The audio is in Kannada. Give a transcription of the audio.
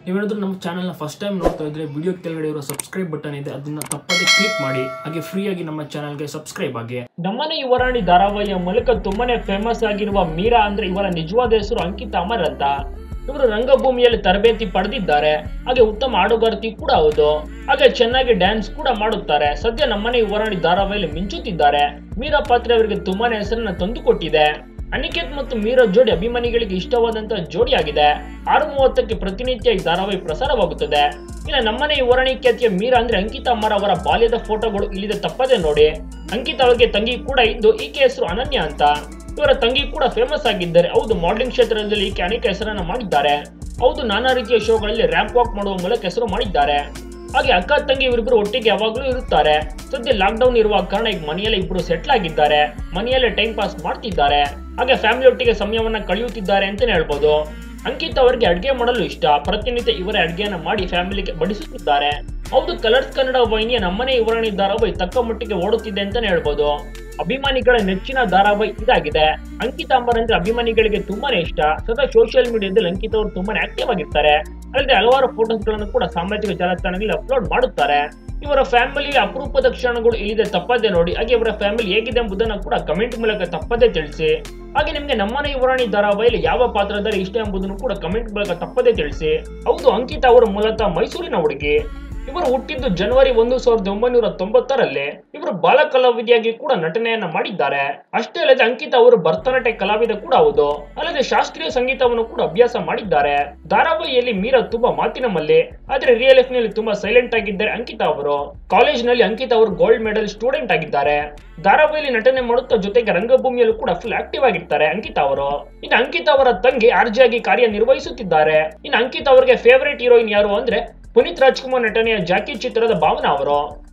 ನೀವೇನಾದ್ರೂ ನಮ್ಮ ಚಾನಲ್ನ ಫಸ್ಟ್ ಟೈಮ್ ನೋಡ್ತಾ ಇದ್ರೆ ವಿಡಿಯೋ ಕೆಳಗಡೆ ಇರೋ ಸಬ್ಸ್ಕ್ರೈಬ್ ಬಟನ್ ಇದೆ ಅದನ್ನ ತಪ್ಪದೆ ಕ್ಲಿಕ್ ಮಾಡಿ ಹಾಗೆ ಫ್ರೀಯಾಗಿ ನಮ್ಮ ಚಾನಲ್ಗೆ ಸಬ್ಸ್ಕ್ರೈಬ್ ಆಗಿ ನಮ್ಮನೆ ಯುವರಾಣಿ ಧಾರಾವಾಹಿಯ ಮೂಲಕ ತುಂಬಾನೇ ಫೇಮಸ್ ಆಗಿರುವ ಮೀರಾ ಅಂದ್ರೆ ಇವರ ನಿಜವಾದ ಹೆಸರು ಅಂಕಿತಾ ಅಮರ್ ಅಂತ ಇವರು ರಂಗಭೂಮಿಯಲ್ಲಿ ತರಬೇತಿ ಪಡೆದಿದ್ದಾರೆ ಹಾಗೆ ಉತ್ತಮ ಹಾಡುಗಾರ್ತಿ ಕೂಡ ಹೌದು ಹಾಗೆ ಚೆನ್ನಾಗಿ ಡ್ಯಾನ್ಸ್ ಕೂಡ ಮಾಡುತ್ತಾರೆ ಸದ್ಯ ನಮ್ಮನೆ ಯುವರಾಣಿ ಧಾರಾವಾಹಿಯಲ್ಲಿ ಮಿಂಚುತ್ತಿದ್ದಾರೆ ಮೀರಾ ಪಾತ್ರೆ ಅವರಿಗೆ ತುಂಬಾನೇ ಹೆಸರನ್ನ ತಂದುಕೊಟ್ಟಿದೆ ಅನಿಕೇತ್ ಮತ್ತು ಮೀರಾ ಜೋಡಿ ಅಭಿಮಾನಿಗಳಿಗೆ ಇಷ್ಟವಾದಂತಹ ಜೋಡಿಯಾಗಿದೆ ಆರು ಮೂವತ್ತಕ್ಕೆ ಪ್ರತಿನಿತ್ಯ ಈ ಧಾರಾವಾಹಿ ಪ್ರಸಾರವಾಗುತ್ತದೆ ಇನ್ನು ನಮ್ಮನೆ ಯುವರಾಣಿ ಖ್ಯಾತಿಯ ಮೀರಾ ಅಂದ್ರೆ ಅಂಕಿತಾ ಅಮ್ಮರ್ ಅವರ ಬಾಲ್ಯದ ಫೋಟೋಗಳು ಇಲ್ಲಿದೆ ತಪ್ಪದೆ ನೋಡಿ ಅಂಕಿತಾ ಅವರಿಗೆ ತಂಗಿ ಕೂಡ ಇದ್ದು ಈಕೆ ಹೆಸರು ಅನನ್ಯ ಅಂತ ಇವರ ತಂಗಿ ಕೂಡ ಫೇಮಸ್ ಆಗಿದ್ದಾರೆ ಹೌದು ಮಾಡಲಿಂಗ್ ಕ್ಷೇತ್ರದಲ್ಲಿ ಈಕೆ ಅನೇಕ ಹೆಸರನ್ನ ಮಾಡಿದ್ದಾರೆ ಹೌದು ನಾನಾ ರೀತಿಯ ಶೋಗಳಲ್ಲಿ ರ್ಯಾಂಪ್ ವಾಕ್ ಮಾಡುವ ಮೂಲಕ ಹೆಸರು ಮಾಡಿದ್ದಾರೆ ಹಾಗೆ ಅಕ್ಕ ತಂಗಿ ಇವರಿಬ್ಬರು ಒಟ್ಟಿಗೆ ಯಾವಾಗಲೂ ಇರುತ್ತಾರೆ ಸದ್ಯ ಲಾಕ್ ಡೌನ್ ಇರುವ ಕಾರಣ ಈಗ ಮನೆಯಲ್ಲೇ ಇಬ್ಬರು ಸೆಟ್ಲ್ ಆಗಿದ್ದಾರೆ ಮನೆಯಲ್ಲೇ ಟೈಮ್ ಪಾಸ್ ಮಾಡ್ತಿದ್ದಾರೆ ಹಾಗೆ ಫ್ಯಾಮಿಲಿ ಒಟ್ಟಿಗೆ ಸಮಯವನ್ನ ಕಳೆಯುತ್ತಿದ್ದಾರೆ ಅಂತಾನೆ ಹೇಳ್ಬೋದು ಅಂಕಿತ್ ಅವರಿಗೆ ಅಡುಗೆ ಮಾಡಲು ಇಷ್ಟ ಪ್ರತಿನಿತ್ಯ ಇವರೇ ಅಡುಗೆಯನ್ನ ಮಾಡಿ ಫ್ಯಾಮಿಲಿಗೆ ಬಡಿಸುತ್ತಿದ್ದಾರೆ ಹೌದು ಕಲರ್ಸ್ ಕನ್ನಡ ವಾಹಿನಿಯ ನಮ್ಮನೆ ಯುವರಾಣಿ ಧಾರಾವಾಹಿ ತಕ್ಕ ಮಟ್ಟಿಗೆ ಓಡುತ್ತಿದೆ ಅಂತಾನೆ ಹೇಳ್ಬೋದು ಅಭಿಮಾನಿಗಳ ನೆಚ್ಚಿನ ಧಾರಾವಾಹಿ ಇದಾಗಿದೆ ಅಂಕಿತಾ ಅಂಬರ್ ಅಂದ್ರೆ ಅಭಿಮಾನಿಗಳಿಗೆ ತುಂಬಾನೇ ಇಷ್ಟ ಸದಾ ಸೋಷಿಯಲ್ ಮೀಡಿಯಾದಲ್ಲಿ ಅಂಕಿತ್ ಅವರು ತುಂಬಾನೇ ಆಕ್ಟಿವ್ ಆಗಿರ್ತಾರೆ ಅಲ್ಲದೆ ಹಲವಾರು ಫೋಟೋಸ್ ಗಳನ್ನು ಕೂಡ ಸಾಮಾಜಿಕ ಜಾಲತಾಣಗಳಲ್ಲಿ ಅಪ್ಲೋಡ್ ಮಾಡುತ್ತಾರೆ ಇವರ ಫ್ಯಾಮಿಲಿ ಅಪರೂಪದ ಕ್ಷಣಗಳು ಇಲ್ಲಿದೆ ತಪ್ಪದೆ ನೋಡಿ ಹಾಗೆ ಇವರ ಫ್ಯಾಮಿಲಿ ಹೇಗಿದೆ ಎಂಬುದನ್ನು ಕೂಡ ಕಮೆಂಟ್ ಮೂಲಕ ತಪ್ಪದೆ ತಿಳಿಸಿ ಹಾಗೆ ನಿಮಗೆ ನಮ್ಮನೆ ಯುವರಾಣಿ ಧಾರಾವಾಹಿಯಲ್ಲಿ ಯಾವ ಪಾತ್ರಧಾರಿ ಇಷ್ಟ ಎಂಬುದನ್ನು ಕೂಡ ಕಮೆಂಟ್ ಮೂಲಕ ತಪ್ಪದೆ ತಿಳಿಸಿ ಹೌದು ಅಂಕಿತಾ ಅವರು ಮೂಲತಃ ಮೈಸೂರಿನ ಹುಡುಗಿ ಇವರು ಹುಟ್ಟಿದ್ದು ಜನವರಿ ಒಂದು ಸಾವಿರದ ಒಂಬೈನೂರ ತೊಂಬತ್ತರಲ್ಲಿ ಇವರು ಬಾಲ ಕಲಾವಿದೆಯಾಗಿ ಕೂಡ ನಟನೆಯನ್ನ ಮಾಡಿದ್ದಾರೆ ಅಷ್ಟೇ ಅಲ್ಲದೆ ಅಂಕಿತಾ ಅವರು ಭರತನಾಟ್ಯ ಕಲಾವಿದ ಕೂಡ ಹೌದು ಅಲ್ಲದೆ ಶಾಸ್ತ್ರೀಯ ಸಂಗೀತವನ್ನು ಕೂಡ ಅಭ್ಯಾಸ ಮಾಡಿದ್ದಾರೆ ಧಾರಾವಾಹಿಯಲ್ಲಿ ಮೀರಾ ತುಂಬಾ ಮಾತಿನ ಮಲ್ಲಿ ಆದ್ರೆ ರಿಯಲ್ ಲೈಫ್ ನಲ್ಲಿ ತುಂಬಾ ಸೈಲೆಂಟ್ ಆಗಿದ್ದಾರೆ ಅಂಕಿತಾ ಅವರು ಕಾಲೇಜ್ ನಲ್ಲಿ ಅಂಕಿತಾ ಅವರು ಗೋಲ್ಡ್ ಮೆಡಲ್ ಸ್ಟೂಡೆಂಟ್ ಆಗಿದ್ದಾರೆ ಧಾರಾವಾಹಿಯಲ್ಲಿ ನಟನೆ ಮಾಡುತ್ತಾ ಜೊತೆಗೆ ರಂಗಭೂಮಿಯಲ್ಲೂ ಕೂಡ ಫುಲ್ ಆಕ್ಟಿವ್ ಆಗಿರ್ತಾರೆ ಅಂಕಿತಾ ಅವರು ಇನ್ನು ಅಂಕಿತಾ ಅವರ ತಂಗಿ ಆರ್ಜಿ ಆಗಿ ಕಾರ್ಯನಿರ್ವಹಿಸುತ್ತಿದ್ದಾರೆ ಇನ್ನು ಅಂಕಿತಾ ಅವರಿಗೆ ಫೇವರೇಟ್ ಹೀರೋಯಿನ್ ಯಾರು ಅಂದ್ರೆ ಪುನೀತ್ ರಾಜ್ಕುಮಾರ್ ನಟನೆಯ ಜಾಕಿ ಚಿತ್ರದ ಭಾವನಾ ಅವರು